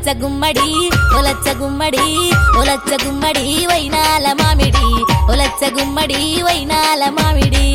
ఒలచ్చ గుమ్మడి ఒలచ్చ గుమ్మడి ఒలచ్చ గుమ్మడి వైనాల మామిడి ఒలచ్చ గుమ్మడి వైనాల మామిడి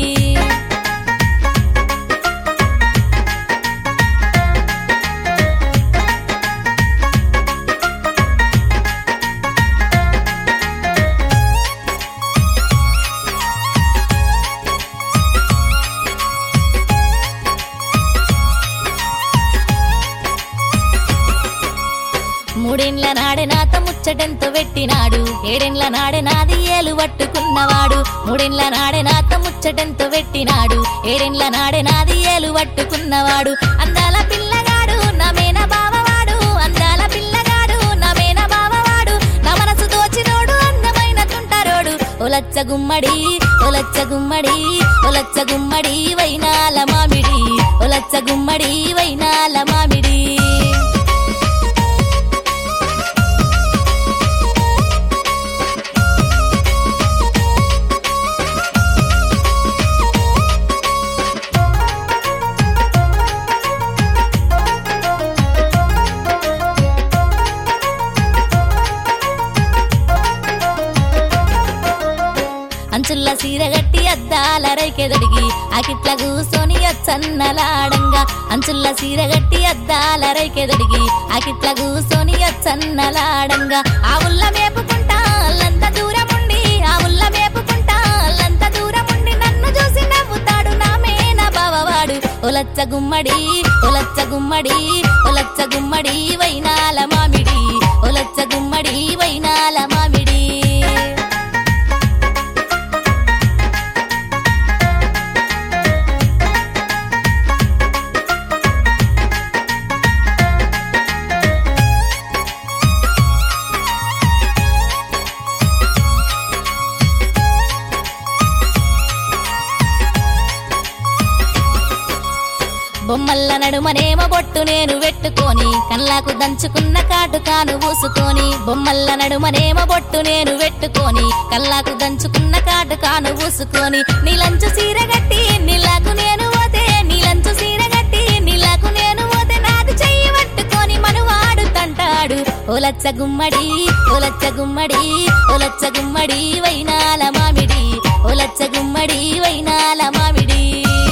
మూడేండ్ల నాడే నాత ముచ్చటెంతో పెట్టినాడు ఏడేండ్ల నాడే నాది ఏలు పట్టుకున్నవాడు మూడేండ్ల నాడే నాత ముచ్చటెంతో పెట్టినాడు ఏడేండ్ల నాడే నాది ఏలు పట్టుకున్నవాడు అందాల పిల్లగాడు నా మేన బావవాడు అందాల పిల్లగాడు నా మేన బావవాడు నా మనసు దోచినోడు అందమైన తుంటరోడు ఒలచ్చ గుమ్మడి ఒలచ్చ గుమ్మడి ఒలచ్చ గుమ్మడి వైనాల మామిడి ఒలచ్చ గుమ్మడి వైనాల మామిడి అంచుల్ల సీరగట్టి అద్దాల రైకెదడిగి ఆకిట్ల కూసోని అచ్చన్నలాడంగా అంచుల్ల సీరగట్టి అద్దాల రైకెదడిగి ఆకిట్ల కూసోని అచ్చన్నలాడంగా ఆ ఉల్ల మేపుకుంటా అల్లంత దూరముండి ఆ ఉల్ల మేపుకుంటా అల్లంత దూరముండి నన్ను చూసి నవ్వుతాడు నా మేన బావవాడు ఒలచ్చ గుమ్మడి ఒలచ్చ గుమ్మడి ఒలచ్చ గుమ్మడి వైనాల మామిడి ఒలచ్చ గుమ్మడి వైనాల మామిడి బొమ్మల్ల నడుమనేమ బొట్టు నేను పెట్టుకొని కళ్ళకు దంచుకున్న కాటుకాను పూసుకొని బొమ్మల్ల నడుమనేమ బొట్టు నేను పెట్టుకొని కళ్ళకు దంచుకున్న కాటుకాను పూసుకొని నీలంచు సీరగట్టి నీలాకు నేను పోతే నీలంచు సీరగట్టి నీలాకు నేను పోతే నాది చెయ్యి పట్టుకొని మనువాడు తంటాడు ఓలచ్చ గుమ్మడి ఓలచ్చ గుమ్మడి ఓలచ్చ గుమ్మడి వైనాల మామిడి ఓలచ్చ గుమ్మడి వైనాల మామిడి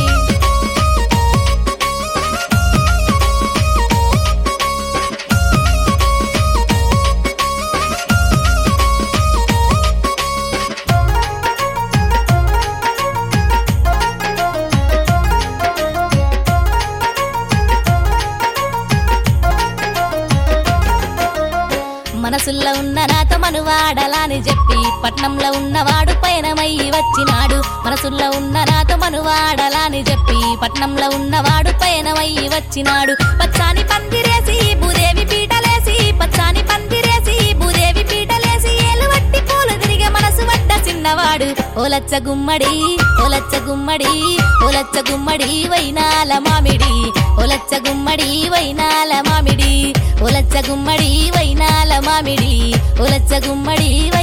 మనసుల్లో ఉన్న నాతో మనువాడలాని చెప్పి పట్నంలో ఉన్నవాడు పయనమయ్యి వచ్చినాడు మనసుల్లో ఉన్న నాతో మనువాడలాని చెప్పి పట్నంలో ఉన్నవాడు పయనమయ్యి వచ్చినాడు పచ్చాని పందిరేసి భూదేవి పీటలేసి పచ్చాని పందిరేసి భూదేవి పీటలేసి ఏలు వట్టి పూలు తిరిగే మనసు వడ్డ చిన్నవాడు ఓలచ్చ గుమ్మడి ఓలచ్చ గుమ్మడి ఓలచ్చ గుమ్మడి వైనాల మామిడి ఓలచ్చ గుమ్మడి వైనాల మామిడి ఒలచ్చ గుమ్మడి వైనాల మామిడి ఒలచ్చ గుమ్మడి